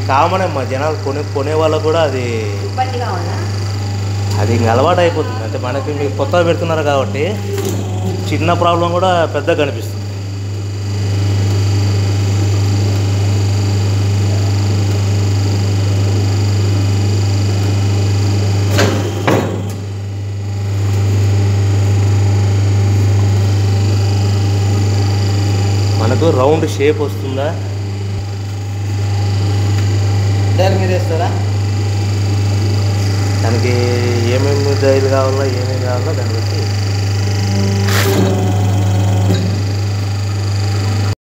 common అమ్మా జనాలు కొనే కొనే వాళ్ళకు కూడా అది ఇబ్బందిగా ఉందా అది ఇంక అలవాటు అయిపోతుంది అంటే మనకి మీరు కొత్తగా పెడుతున్నారు కాబట్టి చిన్న ప్రాబ్లం కూడా పెద్దగా కనిపిస్తుంది మనకు రౌండ్ షేప్ వస్తుందా దాని మీద వేస్తారా దానికి ఏమేమి డైలు కావాలో ఏమేమి కావాలో దాన్ని బట్టి